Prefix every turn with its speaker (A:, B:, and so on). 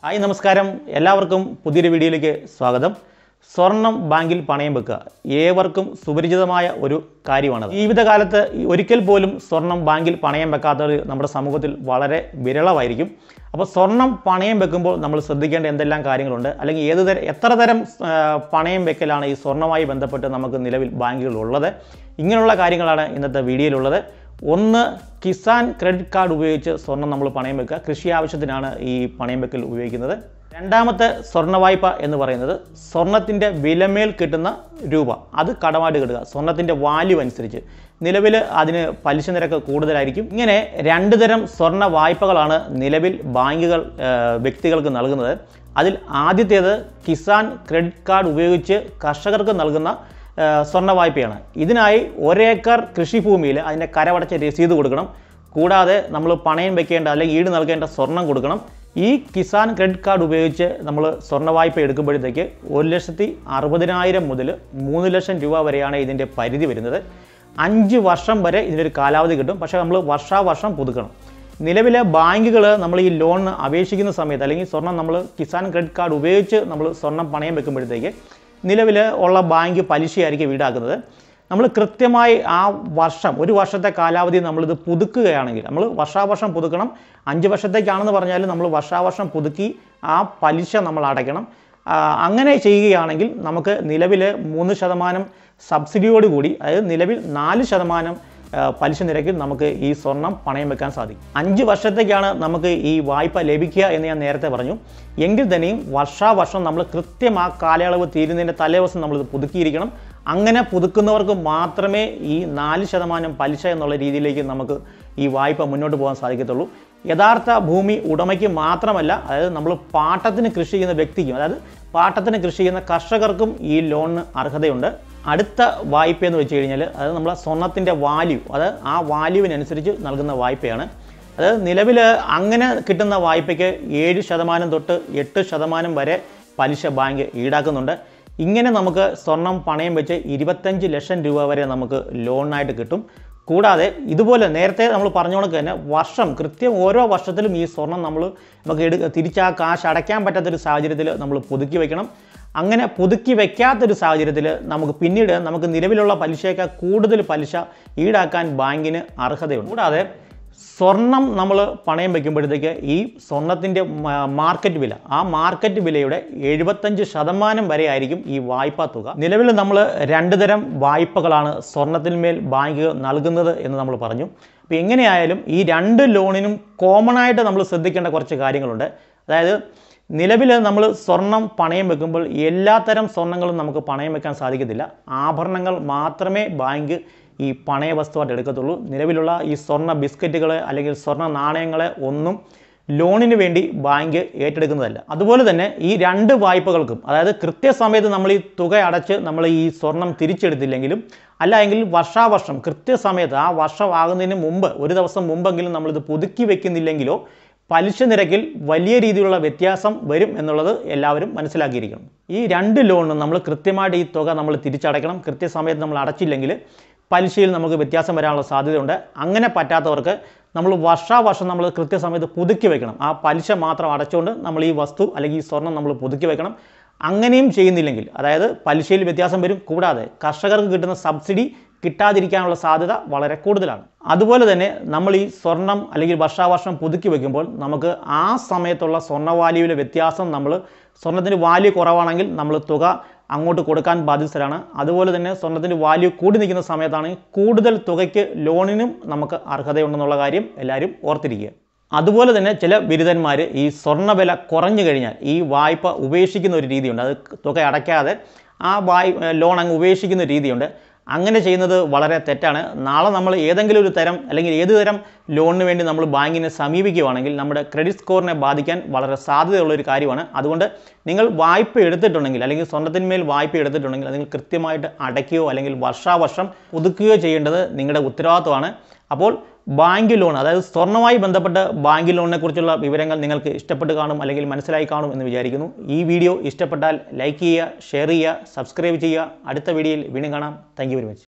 A: hi നമസ്കാരം എല്ലാവർക്കും പുതിയൊരു വീഡിയോയിലേക്ക് സ്വാഗതം സ്വർണം ബാങ്കിൽ പണയം വെക്കുക ഏവർക്കും സുപരിചിതമായ ഒരു കാര്യമാണ് ജീവിതകാലത്ത് ഒരിക്കൽ പോലും സ്വർണം ബാങ്കിൽ പണയം വെക്കാത്തവർ നമ്മുടെ സമൂഹത്തിൽ വളരെ വിരളമായിരിക്കും അപ്പോൾ സ്വർണം പണയം വെക്കുമ്പോൾ നമ്മൾ ശ്രദ്ധിക്കേണ്ട എന്തെല്ലാം കാര്യങ്ങളുണ്ട് അല്ലെങ്കിൽ ഏത് തരം എത്ര തരം ആ, പണയം വെക്കലാണ് ഈ സ്വർണ്ണവുമായി ബന്ധപ്പെട്ട് നമുക്ക് നിലവിൽ ബാങ്കുകളുള്ളത് ഇങ്ങനെയുള്ള കാര്യങ്ങളാണ് ഇന്നത്തെ വീഡിയോയിലുള്ളത് ഒന്ന് കിസാൻ ക്രെഡിറ്റ് കാർഡ് ഉപയോഗിച്ച് സ്വർണം നമ്മൾ പണയം വെക്കുക കൃഷി ആവശ്യത്തിനാണ് ഈ പണയം വെക്കൽ ഉപയോഗിക്കുന്നത് രണ്ടാമത്തെ സ്വർണ്ണ വായ്പ എന്ന് പറയുന്നത് സ്വർണത്തിൻ്റെ വിലമേൽ കിട്ടുന്ന രൂപ അത് കടമായിട്ട് കിട്ടുക സ്വർണത്തിൻ്റെ വാല്യൂ അനുസരിച്ച് നിലവിൽ അതിന് പലിശ നിരക്ക് കൂടുതലായിരിക്കും ഇങ്ങനെ രണ്ട് തരം സ്വർണ്ണ വായ്പകളാണ് നിലവിൽ ബാങ്കുകൾ ആ, വ്യക്തികൾക്ക് നൽകുന്നത് അതിൽ ആദ്യത്തേത് കിസാൻ ക്രെഡിറ്റ് കാർഡ് ഉപയോഗിച്ച് കർഷകർക്ക് നൽകുന്ന ആ, സ്വർണ്ണ വായ്പയാണ് ഇതിനായി ഒരേക്കർ കൃഷിഭൂമിയിൽ അതിൻ്റെ കരവടച്ച രസീത് കൊടുക്കണം കൂടാതെ നമ്മൾ പണയം വെക്കേണ്ട അല്ലെങ്കിൽ ഈട് നൽകേണ്ട സ്വർണം കൊടുക്കണം ഈ കിസാൻ ക്രെഡിറ്റ് കാർഡ് ഉപയോഗിച്ച് നമ്മൾ സ്വർണ്ണ വായ്പ എടുക്കുമ്പോഴത്തേക്ക് ഒരു ലക്ഷത്തി അറുപതിനായിരം മുതൽ മൂന്ന് ലക്ഷം രൂപ വരെയാണ് ഇതിൻ്റെ പരിധി വരുന്നത് അഞ്ച് വർഷം വരെ ഇതിനൊരു കാലാവധി കിട്ടും പക്ഷേ നമ്മൾ വർഷാവർഷം പുതുക്കണം നിലവിലെ ബാങ്കുകൾ നമ്മൾ ഈ ലോൺ അപേക്ഷിക്കുന്ന സമയത്ത് അല്ലെങ്കിൽ സ്വർണം നമ്മൾ കിസാൻ ക്രെഡിറ്റ് കാർഡ് ഉപയോഗിച്ച് നമ്മൾ സ്വർണം പണയം വെക്കുമ്പോഴത്തേക്ക് നിലവിൽ ഉള്ള ബാങ്ക് പലിശയായിരിക്കും ഈടാക്കുന്നത് നമ്മൾ കൃത്യമായി ആ വർഷം ഒരു വർഷത്തെ കാലാവധി നമ്മളിത് പുതുക്കുകയാണെങ്കിൽ നമ്മൾ വർഷാവർഷം പുതുക്കണം അഞ്ച് വർഷത്തേക്കാണെന്ന് പറഞ്ഞാൽ നമ്മൾ വർഷാവർഷം പുതുക്കി ആ പലിശ നമ്മൾ അടയ്ക്കണം ആ, അങ്ങനെ ചെയ്യുകയാണെങ്കിൽ നമുക്ക് നിലവിൽ മൂന്ന് ശതമാനം സബ്സിഡിയോടുകൂടി അതായത് നിലവിൽ നാല് ശതമാനം ആ, പലിശ നിരക്കിൽ നമുക്ക് ഈ സ്വർണം പണയം വെക്കാൻ സാധിക്കും അഞ്ച് വർഷത്തേക്കാണ് നമുക്ക് ഈ വായ്പ ലഭിക്കുക എന്ന് ഞാൻ നേരത്തെ പറഞ്ഞു എങ്കിൽ തന്നെയും വർഷാവർഷം നമ്മൾ കൃത്യം ആ കാലയളവ് തീരുന്നതിൻ്റെ തലേദിവസം നമ്മളിത് പുതുക്കിയിരിക്കണം അങ്ങനെ പുതുക്കുന്നവർക്ക് മാത്രമേ ഈ നാല് ശതമാനം പലിശ എന്നുള്ള രീതിയിലേക്ക് നമുക്ക് ഈ വായ്പ മുന്നോട്ട് പോകാൻ സാധിക്കത്തുള്ളൂ യഥാർത്ഥ ഭൂമി ഉടമയ്ക്ക് മാത്രമല്ല അതായത് നമ്മൾ പാട്ടത്തിന് കൃഷി ചെയ്യുന്ന വ്യക്തിക്കും അതായത് പാട്ടത്തിന് കൃഷി ചെയ്യുന്ന കർഷകർക്കും ഈ ലോണിന് അർഹതയുണ്ട് അടുത്ത വായ്പ എന്ന് വെച്ച് കഴിഞ്ഞാൽ അത് നമ്മളെ സ്വർണത്തിൻ്റെ വാല്യൂ അത് ആ വാല്യൂവിനനുസരിച്ച് നൽകുന്ന വായ്പയാണ് അതായത് നിലവിൽ അങ്ങനെ കിട്ടുന്ന വായ്പയ്ക്ക് ഏഴ് ശതമാനം തൊട്ട് എട്ട് ശതമാനം വരെ പലിശ ബാങ്ക് ഈടാക്കുന്നുണ്ട് ഇങ്ങനെ നമുക്ക് സ്വർണം പണയം വെച്ച് ഇരുപത്തഞ്ച് ലക്ഷം രൂപ വരെ നമുക്ക് ലോണിനായിട്ട് കിട്ടും കൂടാതെ ഇതുപോലെ നേരത്തെ നമ്മൾ പറഞ്ഞ കണക്ക് തന്നെ വർഷം കൃത്യം ഓരോ വർഷത്തിലും ഈ സ്വർണം നമ്മൾ നമുക്ക് എടു തിരിച്ച് ആ കാശ് അടയ്ക്കാൻ പറ്റാത്തൊരു സാഹചര്യത്തിൽ നമ്മൾ പുതുക്കി വെക്കണം അങ്ങനെ പുതുക്കി വെക്കാത്തൊരു സാഹചര്യത്തിൽ നമുക്ക് പിന്നീട് നമുക്ക് നിലവിലുള്ള പലിശയേക്കാൾ കൂടുതൽ പലിശ ഈടാക്കാൻ ബാങ്കിന് അർഹതയുണ്ട് കൂടാതെ സ്വർണം നമ്മൾ പണയം വെക്കുമ്പോഴത്തേക്ക് ഈ സ്വർണത്തിൻ്റെ മാർക്കറ്റ് വില ആ മാർക്കറ്റ് വിലയുടെ എഴുപത്തഞ്ച് ശതമാനം വരെ ആയിരിക്കും ഈ വായ്പാ തുക നിലവിൽ നമ്മൾ രണ്ട് തരം വായ്പകളാണ് സ്വർണത്തിന്മേൽ ബാങ്കുകൾ നൽകുന്നത് എന്ന് നമ്മൾ പറഞ്ഞു അപ്പോൾ എങ്ങനെയായാലും ഈ രണ്ട് ലോണിനും കോമൺ ആയിട്ട് നമ്മൾ ശ്രദ്ധിക്കേണ്ട കുറച്ച് കാര്യങ്ങളുണ്ട് അതായത് നിലവിൽ നമ്മൾ സ്വർണം പണയം വെക്കുമ്പോൾ എല്ലാത്തരം സ്വർണ്ണങ്ങളും നമുക്ക് പണയം വെക്കാൻ സാധിക്കത്തില്ല ആഭരണങ്ങൾ മാത്രമേ ബാങ്ക് ഈ പണയ വസ്തുവായിട്ട് എടുക്കത്തുള്ളൂ നിലവിലുള്ള ഈ സ്വർണ്ണ ബിസ്ക്കറ്റുകൾ അല്ലെങ്കിൽ സ്വർണ്ണ നാണയങ്ങളെ ഒന്നും ലോണിന് വേണ്ടി ബാങ്ക് ഏറ്റെടുക്കുന്നതല്ല അതുപോലെ തന്നെ ഈ രണ്ട് വായ്പകൾക്കും അതായത് കൃത്യസമയത്ത് നമ്മൾ ഈ തുക അടച്ച് നമ്മൾ ഈ സ്വർണം തിരിച്ചെടുത്തില്ലെങ്കിലും അല്ല എങ്കിൽ വർഷാവർഷം കൃത്യസമയത്ത് ആ വർഷം ആകുന്നതിന് മുമ്പ് ഒരു ദിവസം മുമ്പെങ്കിലും നമ്മളിത് പുതുക്കി വെക്കുന്നില്ലെങ്കിലോ പലിശ നിരക്കിൽ വലിയ രീതിയിലുള്ള വ്യത്യാസം വരും എന്നുള്ളത് എല്ലാവരും മനസ്സിലാക്കിയിരിക്കണം ഈ രണ്ട് ലോണും നമ്മൾ കൃത്യമായിട്ട് ഈ തുക നമ്മൾ തിരിച്ചടയ്ക്കണം കൃത്യസമയത്ത് നമ്മൾ അടച്ചില്ലെങ്കിൽ പലിശയിൽ നമുക്ക് വ്യത്യാസം വരാനുള്ള സാധ്യതയുണ്ട് അങ്ങനെ പറ്റാത്തവർക്ക് നമ്മൾ വർഷാവർഷം നമ്മൾ കൃത്യസമയത്ത് പുതുക്കി വെക്കണം ആ പലിശ മാത്രം അടച്ചുകൊണ്ട് നമ്മൾ ഈ വസ്തു അല്ലെങ്കിൽ ഈ സ്വർണം നമ്മൾ പുതുക്കി വെക്കണം അങ്ങനെയും ചെയ്യുന്നില്ലെങ്കിൽ അതായത് പലിശയിൽ വ്യത്യാസം വരും കൂടാതെ കർഷകർക്ക് കിട്ടുന്ന സബ്സിഡി കിട്ടാതിരിക്കാനുള്ള സാധ്യത വളരെ കൂടുതലാണ് അതുപോലെ തന്നെ നമ്മൾ ഈ സ്വർണം അല്ലെങ്കിൽ വർഷാവർഷം പുതുക്കി വെക്കുമ്പോൾ നമുക്ക് ആ സമയത്തുള്ള സ്വർണ്ണ വാല്യൂവിലെ വ്യത്യാസം നമ്മൾ സ്വർണത്തിൻ്റെ വാല്യൂ കുറവാണെങ്കിൽ നമ്മൾ തുക അങ്ങോട്ട് കൊടുക്കാൻ ബാധ്യസ്ഥരാണ് അതുപോലെ തന്നെ സ്വർണത്തിൻ്റെ വാല്യൂ കൂടി നിൽക്കുന്ന സമയത്താണെങ്കിൽ കൂടുതൽ തുകയ്ക്ക് ലോണിനും നമുക്ക് അർഹതയുണ്ടെന്നുള്ള കാര്യം എല്ലാവരും ഓർത്തിരിക്കുക അതുപോലെ തന്നെ ചില ബിരുദന്മാർ ഈ സ്വർണ്ണ വില കുറഞ്ഞു കഴിഞ്ഞാൽ ഈ വായ്പ ഉപേക്ഷിക്കുന്ന ഒരു രീതിയുണ്ട് അത് തുക അടയ്ക്കാതെ ആ വായ് ലോൺ അങ്ങ് ഉപേക്ഷിക്കുന്ന ഒരു രീതിയുണ്ട് അങ്ങനെ ചെയ്യുന്നത് വളരെ തെറ്റാണ് നാളെ നമ്മൾ ഏതെങ്കിലും ഒരു തരം അല്ലെങ്കിൽ ഏത് തരം ലോണിന് വേണ്ടി നമ്മൾ ബാങ്കിനെ സമീപിക്കുകയാണെങ്കിൽ നമ്മുടെ ക്രെഡിറ്റ് സ്കോറിനെ ബാധിക്കാൻ വളരെ സാധ്യതയുള്ള ഒരു കാര്യമാണ് അതുകൊണ്ട് നിങ്ങൾ വായ്പ എടുത്തിട്ടുണ്ടെങ്കിൽ അല്ലെങ്കിൽ സ്വർണ്ണത്തിന്മേൽ വായ്പ എടുത്തിട്ടുണ്ടെങ്കിൽ നിങ്ങൾ കൃത്യമായിട്ട് അടയ്ക്കുകയോ അല്ലെങ്കിൽ വർഷാവർഷം പുതുക്കുകയോ ചെയ്യേണ്ടത് നിങ്ങളുടെ ഉത്തരവാദിത്വമാണ് അപ്പോൾ ബാങ്ക് ലോൺ അതായത് സ്വർണ്ണവുമായി ബന്ധപ്പെട്ട് ബാങ്ക് ലോണിനെ കുറിച്ചുള്ള വിവരങ്ങൾ നിങ്ങൾക്ക് ഇഷ്ടപ്പെട്ട് കാണും അല്ലെങ്കിൽ മനസ്സിലായി കാണും എന്ന് വിചാരിക്കുന്നു ഈ വീഡിയോ ഇഷ്ടപ്പെട്ടാൽ ലൈക്ക് ചെയ്യുക ഷെയർ ചെയ്യുക സബ്സ്ക്രൈബ് ചെയ്യുക അടുത്ത വീഡിയോയിൽ വീണ്ടും കാണാം താങ്ക് വെരി മച്ച്